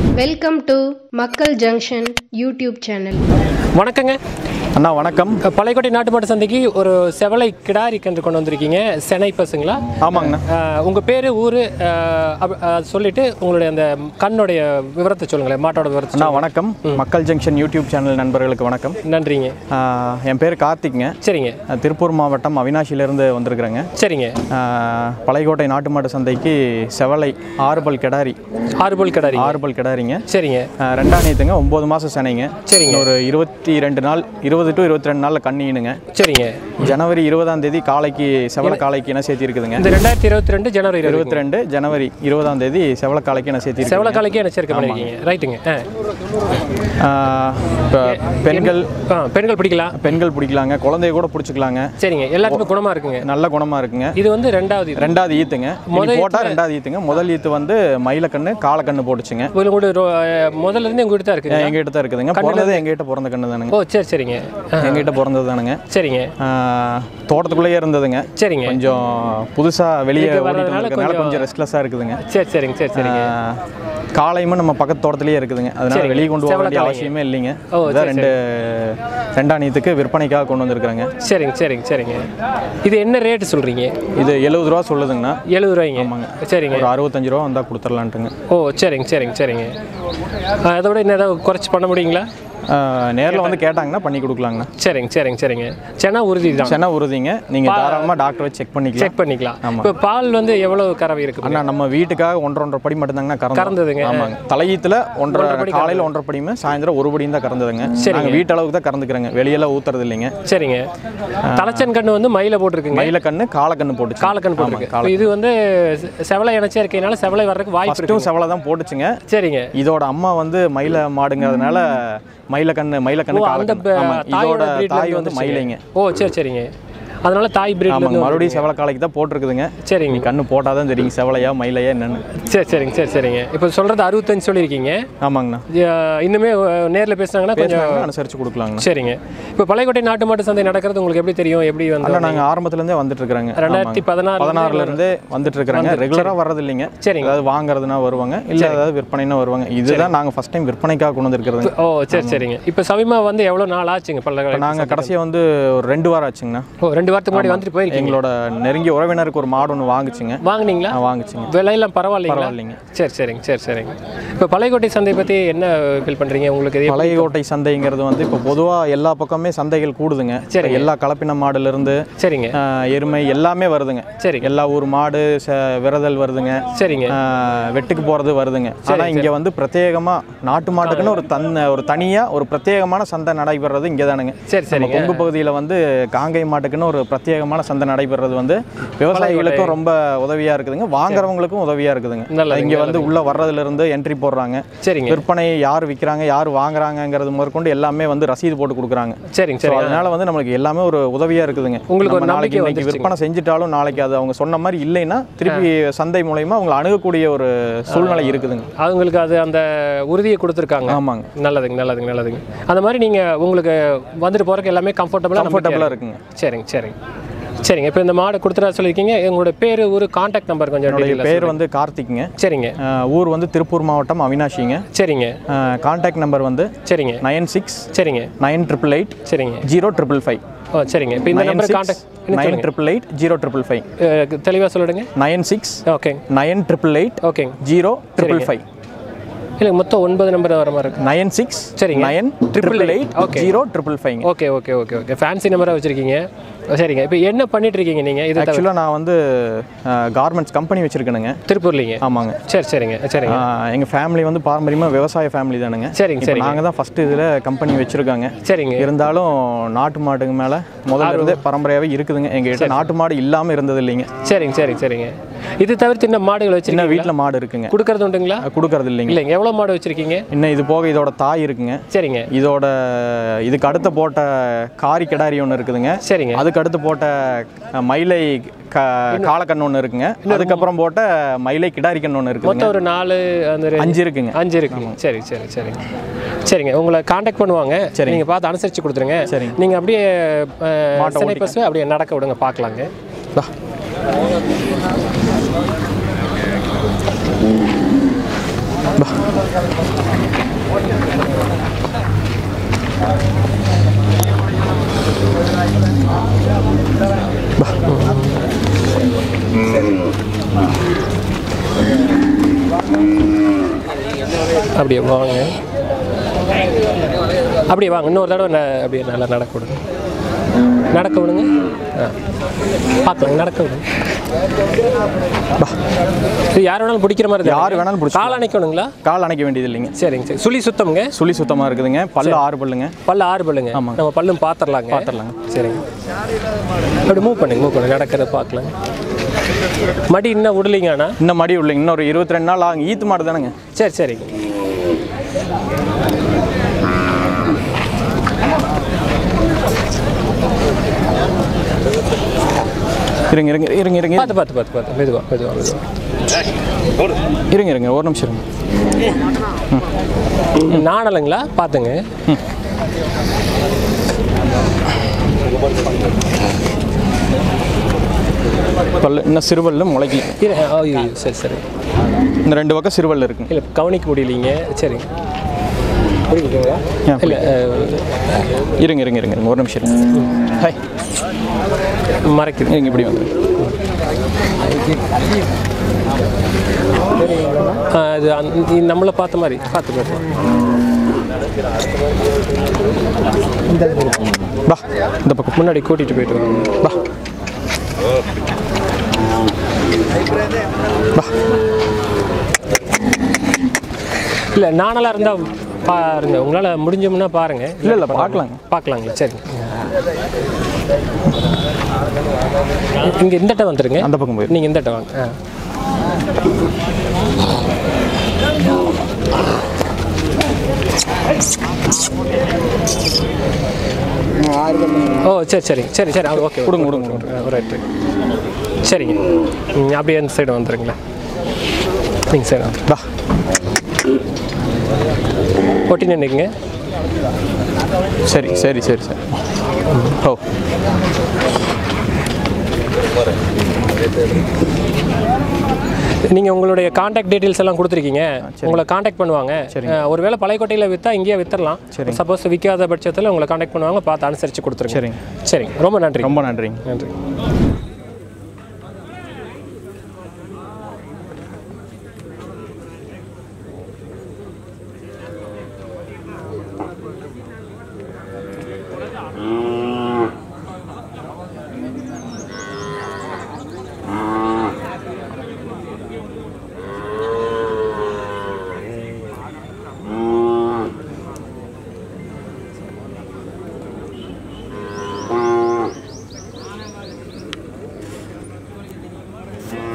Welcome to Makkal junction YouTube channel வணக்கங்க அண்ணா வணக்கம் பழையக்கோட்டை நாட்டு மாட்டு சந்தைக்கு ஒரு செவலை கிடாரி கன்று கொண்டு வந்திருக்கீங்க சென்னை பசுங்களா ஆமாங்கண்ணா அஹ், உங்க பேரு ஊரு அஹ், அப்- அஹ், சொல்லிட்டு உங்களுடைய அந்த கண்ணுடைய விவரத்தை சொல்லுங்களேன் மாட்டோட விவரத்தை அண்ணா வணக்கம் மக்கள் ஜங்ஷன் யூடியூப் சேனல் நண்பர்களுக்கு வணக்கம் சொல்லுங்க. நன்றிங்க ஆஹ், என் பேர் கார்த்திக்ங்க சரிங்க நான் திருப்பூர் மாவட்டம் அவினாஷியிலேருந்து வந்திருக்கிறேங்க சரிங்க ஆஹ், பழையக்கோட்டை நாட்டு மாட்டு சந்தைக்கு செவலை ஆறுபல் கிடாரி ஆறுபோல் கிடாரி ஆறுபல் கிடாரிங்க சரிங்க ஆஹ், ரெண்டாம் நேத்துங்க ஒம்பது மாதம் சென்னைங்க சரிங்க. ஒரு இருபத்தி ரெண்டு நாள் இருபது டு இருபத்தி ரெண்டு நாளில் கண்ணினுங்க சரிங்க ஜனவரி இருபதாம் தேதி காலைக்கு செவலை காலைக்கு என்ன சேர்த்தி இருக்குதுங்க இந்த ரெண்டாயிரத்தி இருபத்தி ரெண்டு ஜனவரி இருபத்தி இருபத்தி ரெண்டு ஜனவரி இருபதாம் தேதி செவலை காலைக்கு என்ன சேர்த்தி செவல காலைக்கு என்ன சேர்க்கை பண்ணிருக்கீங்க ரைட்டுங்க ஆ. இப்போ பெண்கள் ஆ, பெண்கள் பிடிக்கலாம் பெண்கள் பிடிக்கலாங்க குழந்தைய கூட பிடிச்சிக்கலாங்க சரிங்க எல்லாத்துக்குமே குணமா இருக்குங்க நல்ல குணமா இருக்குங்க இது வந்து ரெண்டாவது இது ரெண்டாவது ஈத்துங்க முதல் இனி போட்டா ரெண்டாவது ஈத்துங்க முதல் ஈத்து வந்து மயிலக்கண்ணு காலக்கண்ணு போட்டுச்சுங்க உங்களோட ரொ- முதல்ல இருந்து உங்ககிட்ட தான் இருக்குங்க எங்ககிட்ட தான் இருக்குதுங்க பிறந்தது எங்ககிட்ட பிறந்த கண்ணு தானுங்க ஓ சரி சரிங்க ஆ, எங்ககிட்ட பிறந்தது தானுங்க சரிங்க ஆஹ், தோட்டத்துக்குள்ளேயே இருந்ததுங்க சரிங்க கொஞ்சம் புதுசா வெளியே இதுக்கு ஓடிட்டு வர்றதுனால இருக்கிறதுனால கொஞ்சம் கொஞ்சம் ரெஸ்ட்லெஸ்ஸாக இருக்குதுங்க சரி சரிங்க சரி சரிங்க ஆஹ், காளையுமே நம்ம பக்கத்து தோட்டத்திலேயே இருக்குதுங்க அதனால சரிங்க. வெளியே கொண்டு போக செவல வேண்டிய காளைங்க. அவசியமே இல்லைங்க ஓ, இதான் சரி, ரெண்டு ரெண்டாம் நீத்துக்கு விற்பனைக்காக கொண்டு வந்திருக்கிறேங்க சரிங்க சரிங்க சரிங்க இது என்ன ரேட்டு சொல்கிறீங்க இது எழுபது ரூபா சொல்லுதுங்கண்ணா எழுபது ரூபாய்ங்க சரிங்க ஒரு அறுபத்தஞ்சு ரூபா வந்தால் கொடுத்துர்லான்ட்டுங்க ஓ சரிங்க சரிங்க சரிங்க ஆ, அதை விட இன்னும் ஏதாவது குறைச்சி பண்ண முடியுங்களா நேரில் வந்து கேட்டாங்கன்னா பண்ணி கொடுக்கலாங்கண்ணா சரிங்க சரிங்க சரிங்க சென்னா உறுதி தான் சென்னை உறுதிங்க நீங்கள் தாராளமாக டாக்டர் வச்சு செக் பண்ணிக்கலாம் செக் பண்ணிக்கலாம் இப்போ பால் வந்து எவ்வளவு கறவை இருக்கு அண்ணா நம்ம வீட்டுக்காக ஒன்றரை ஒன்றரை படி மட்டும்தாங்கண்ணா கறந்து கறந்ததுங்க. ஆமாங்க தலையீத்தில் ஒன்றரை காலையில் ஒன்றரை படியுமே சாயந்தரம் ஒரு படியும் தான் கறந்ததுங்க நாங்கள் வீட்டளவுக்கு தான் கறந்துக்கிறோங்க வெளியெல்லாம் ஊத்துறது இல்லைங்க சரிங்க தலைச்சன் கண்ணு வந்து மயில போட்டிருக்குங்க மயிலக்கண்ணு காலக்கண்ணு போட்டுச்சு காலக்கண் போட்டிருக்கு இப்போ இது வந்து செ- செவலை இணைச்சா இருக்கனால செவலை வர்றதுக்கு வாய்ப்பு இருக்கு ஃபஸ்ட்டும் செவலை தான் போட்டுச்சுங்க சரிங்க இதோட அம்மா வந்து மயில மாடுங்கிறதுனால மயிலக்கண்ணு மயிலக்கண்ணு ஓ அந்த காலக்கண்ணு ஆமாம் தாயோட இதோட breedல தாய் இருந்து வந்து வந்துச்சுங்க. மயிலைங்க ஓ சரி சரிங்க அதனால தாய் பிரீட்ல ஆமாங்க இருந்து மறுபடியும் செவலை காலைக்கு தான் போட்டிருக்குதுங்க சரிங்க நீ கண்ணு போட்டால் தான் தெரியும் செவலையா மயிலையா என்னன்னு சரி சரிங்க சரி சரிங்க இப்போ சொல்றது அறுபத்தஞ்சு சொல்லியிருக்கீங்க ஆமாங்கண்ணா அஹ் இன்னுமே நேரில் பேசுனாங்கன்னா கொஞ்சம் பேசினாங்கன்னா அனுசரித்து கொடுக்கலாங்கண்ணா சரிங்க இப்போ பழையக்கோட்டை நாட்டு மாட்டு சந்தை நடக்கிறது உங்களுக்கு எப்படி தெரியும் எப்படி வந்து அண்ணா நாங்கள் ஆரம்பத்துலேருந்தே வந்துட்டு இருக்கிறாங்க ரெண்டாயிரத்தி பதினாறு பதினாறுல இருந்தே வந்துட்டு இருக்கிறாங்க ரெகுலராக வர்றது இல்லைங்க சரிங்க. ஏதாவது வாங்குறதுனா வருவாங்க இல்லை ஏதாவது விற்பனைனா வருவாங்க இதுதான் நாங்கள் ஃபர்ஸ்ட் டைம் விற்பனைக்காக கொண்டு வந்திருக்கிறதுங்க ஓ சரி சரிங்க இப்போ சமீபமாக வந்து எவ்வளோ நாள் ஆச்சுங்க பல்ல நாங்கள் கடைசியாக வந்து ஒரு ரெண்டு வாரம் ஆச்சுங்கண்ணா ஓ ரெண்டு வாரத்துக்கு முன்னாடி வந்துட்டு போயிருக்கீங்க எங்களோட நெருங்கிய உறவினருக்கு ஒரு மாடு ஒன்று வாங்குச்சுங்க வாங்குனீங்களா நான் வாங்குச்சுங்க விலையெல்லாம் பரவாயில்லைங்களா பரவாயில்லைங்க சரி சரிங்க சரி சரிங்க இப்போ பழையக்கோட்டை சந்தை பற்றி என்ன ஃபீல் பண்ணுறீங்க உங்களுக்கு இது பழையகோட்டை சந்தைங்கிறது வந்து இப்போ பொதுவாக எல்லா பக்கமே சந்தைகள் கூடுதுங்க சரிங்க. எல்லா கலப்பின மாடுலேருந்து சரிங்க எருமை எல்லாமே வருதுங்க சரிங்க எல்லா ஊர் மாடு ச விரதல் வருதுங்க சரிங்க ஆஹ் வெட்டுக்கு போகிறது வருதுங்க ஆனால் இங்கே வந்து பிரத்யேகமாக நாட்டு மாட்டுக்குன்னு ஒரு தன் ஒரு தனியாக ஒரு பிரத்யேகமான சந்தை நடைபெறது இங்கே தானுங்க சரி நம்ம சரிங்க கொங்கு பகுதியில் வந்து காங்கை மாட்டுக்குன்னு ஒரு பிரத்யேகமான சந்தை நடைபெறது வந்து விவசாயிகளுக்கும் ரொம்ப உதவியாக இருக்குதுங்க வாங்குறவங்களுக்கும் உதவியாக இருக்குதுங்க நல்லதுங்க, இங்கே வந்து உள்ளே வர்றதுலேருந்து என்ட்ரி போடுறாங்க சரிங்க விற்பனை யார் விற்கிறாங்க யார் வாங்குறாங்கங்கிறது முதற்கொண்டு எல்லாமே வந்து ரசீது போட்டு கொடுக்குறாங்க சரிங்க ஸோ சரி அதனால வந்து நம்மளுக்கு எல்லாமே ஒரு உதவியாக இருக்குதுங்க உங்களுக்கு ஒரு நம்ம நாளைக்கு நம்பிக்கை இன்னைக்கு விற்பனை செஞ்சுட்டாலும் நாளைக்கு அது அவங்க சொன்ன மாதிரி இல்லைன்னா திருப்பி சந்தை மூலயமா அவங்களை அணுகக்கூடிய ஒரு சூழ்நிலை இருக்குதுங்க அவங்களுக்கு அது அந்த உறுதியை கொடுத்துருக்காங்க ஆமாங்க நல்லதுங்க நல்லதுங்க நல்லதுங்க அந்த மாதிரி நீங்கள் உங்களுக்கு வந்துட்டு போகிறதுக்கு எல்லாமே கம்ஃபர்டபுளாக கம்ஃபர்டபுளாக இருக்குங்க சரிங்க சரிங்க சரிங்க இப்போ இந்த மாடு கொடுத்துட்டா சொல்லியிருக்கீங்க உங்களோட பேர் ஒரு காண்டாக்ட் நம்பர் கொஞ்சம் என்னுடைய டீட்டெயிலாக பேர் வந்து கார்த்திக்ங்க சரிங்க அஹ் ஊர் வந்து திருப்பூர் மாவட்டம் அவினாஷிங்க சரிங்க கான்டாக்ட் நம்பர் வந்து சரிங்க நைன் சிக்ஸ் சரிங்க நைன் ட்ரிபிள் எயிட் சரிங்க ஜீரோ ட்ரிபிள் ஃபைவ் ஓ சரிங்க இப்போ இந்த nine number six contact nine triple eight zero triple five தெளிவாக சொல்லிடுங்க நைன் சிக்ஸ் ஓகேங்க நைன் ட்ரிபிள் எயிட் ஓகேங்க ஜீரோ ட்ரிபிள் ஃபைவ் இல்லை மொத்தம் ஒன்பது நம்பர் வர மாதிரி இருக்கு நைன் சிக்ஸ் சரிங்க. Nine triple eight Okay. Zero triple five okay okay okay okay fancy நம்பராக வச்சுருக்கீங்க சரிங்க இப்போ என்ன பண்ணிட்டு இருக்கீங்க நீங்கள் இது தவிர ஆக்சுவலாக நான் வந்து கார்மெண்ட்ஸ் கம்பெனி வச்சுருக்கேனுங்க திருப்பூர்லிங்க ஆமாங்க சரி சரிங்க சரிங்க எங்கள் ஃபேமிலி வந்து பாரம்பரியமாக விவசாய ஃபேமிலி தானுங்க சரிங்க இப்போ சரிங்க நாங்கள் தான் ஃபஸ்ட்டு இதில் கம்பெனி வச்சுருக்காங்க சரிங்க இருந்தாலும் நாட்டு மாடுங்க மேலே முதல்ல இருந்தே பரம்பரையாகவே இருக்குதுங்க எங்ககிட்ட நாட்டு மாடு இல்லாமல் இருந்தது இல்லைங்க சரிங்க சரிங்க சரிங்க இது தவிர்த்து இன்னும் மாடுகள் சின்ன வச்சிருக்கீங்க வீட்டில் மாடு இருக்குங்க கொடுக்கறது உண்டுங்களா கொடுக்கறது இல்லைங்க இல்லைங்க எவ்வளோ மாடு வச்சிருக்கீங்க இன்னும் இது போக இதோட தாய் இருக்குங்க சரிங்க இதோட இதுக்கு அடுத்து போட்ட காரி கிடாரி ஒன்று இருக்குதுங்க சரிங்க அதுக்கு அடுத்து போட்ட அஹ், மயிலை க காலக்கண்ணு ஒன்று இருக்குங்க அதுக்கப்புறம் போட்ட மயிலை கிடாரி கண்ணு ஒன்று இருக்குதுங்க மொத்தம் ஒரு நாலு அந்த ரெ- அஞ்சு இருக்குங்க அஞ்சு இருக்குங்க சரி சரி சரிங்க சரிங்க உங்களை காண்டாக்ட் பண்ணுவாங்க சரிங்க. நீங்கள் பார்த்து அனுசரித்து கொடுத்துருங்க சரிங்க. நீங்கள் அப்படியே அஹ், மாட்டை சென்னை பஸ் அப்படியே நடக்க விடுங்க பார்க்கலாங்க வா. வா. அப்படியே வாங்க அப்படியே வாங்க இன்னொரு தடவை ந- அப்படியே நல்லா நடக்க விடுங்க நடக்க விடுங்க ஆ பார்க்கலாம் நடக்க விடுங்க இது யார் வேணாலும் பிடிக்கிற மாதிரி தான். யார் வேணாலும் பிடிச்சிக்கலாம். கால் அணைக்கணுங்களா கால் அணைக்க வேண்டியது இல்லைங்க சரிங்க சரி சுழி சுத்தமுங்க சுழி சுத்தமாக இருக்குதுங்க பல்லு ஆறு பல்லுங்க பல்லு ஆறு பல்லுங்க ஆமாங்க. நம்ம பல்லும் பார்த்துடலாங்க பார்த்துடலாங்க. சரிங்க அப்படி மூவ் பண்ணுங்க மூவ் பண்ணுங்க நடக்கிறத பார்க்கலாங்க மடி இன்னும் விடலிங்கண்ணா இன்னும் மடி உள்ளைங்க இன்னும் ஒரு இருபத்தி ரெண்டு நாள் ஆகும் ஈத்து மாடு தானேங்க சரி சரிங்க இருங்க இருங்க இருங்க இருங்க பார்த்து பார்த்து பார்த்து பார்த்து மெதுவா மெதுவா மெதுவா இருங்க இருங்க ஒரு நிமிஷம் இருங்க நாணலுங்களா பார்த்துங்க பல்லு இன்னும் சிறுவல்ல முளைக்கல இரு ஐயோ சரி சரி இந்த ரெண்டு பக்கம் சிறுவல் இருக்குங்க இல்லை கவனிக்க முடியலீங்க சரிங்க புரியுதுங்களா ஆ, இல்லை இருங்க இருங்க இருங்க இருங்க ஒரு நிமிஷம் இருங்க ஹாய் மறைக்குது இருங்க இப்படி வந்து ஆ, அது அந்த- நம்மளை பார்த்த மாதிரி பார்த்து பார்த்து பா இந்த பக்கம் முன்னாடி கூட்டிகிட்டு போயிட்டு வாங்க பா பா இல்லை நானெல்லாம் இருந்தால் பாருங்க உங்களால் முடிஞ்சோம்னா பாருங்க இல்லை இல்லை பார்க்கலாங்க பார்க்கலாங்களா சரி இங்கே இந்தட்ட வந்துருங்க அந்த பக்கம் போயிரு நீங்கள் இந்தட்ட வாங்க ஆ ஓ சரி சரி சரி சரி அது ஓகே கொடுங்க, கொடுங்க, கொடுங்க. ரைட்டு சரிங்க ம், அப்படியே அந்த சைடு வந்துடுங்களேன் நீங்கள் சைடு வந்து பா ஒட்டி நின்றுக்குங்க சரி சரி சரி சரி ஓ நீங்கள் உங்களுடைய காண்டாக்ட் டீட்டெயில்ஸ் எல்லாம் கொடுத்துருக்கீங்க உங்களை காண்டாக்ட் பண்ணுவாங்க அஹ், ஒருவேளை பழையக்கோட்டையில் விற்றா இங்கேயே வித்தரலாம் சப்போஸ் விற்காத பட்சத்தில் உங்களை காண்டாக்ட் பண்ணுவாங்க பார்த்து அனுசரித்து கொடுத்துருங்க சரிங்க சரிங்க ரொம்ப நன்றி ரொம்ப நன்றிங்க நன்றி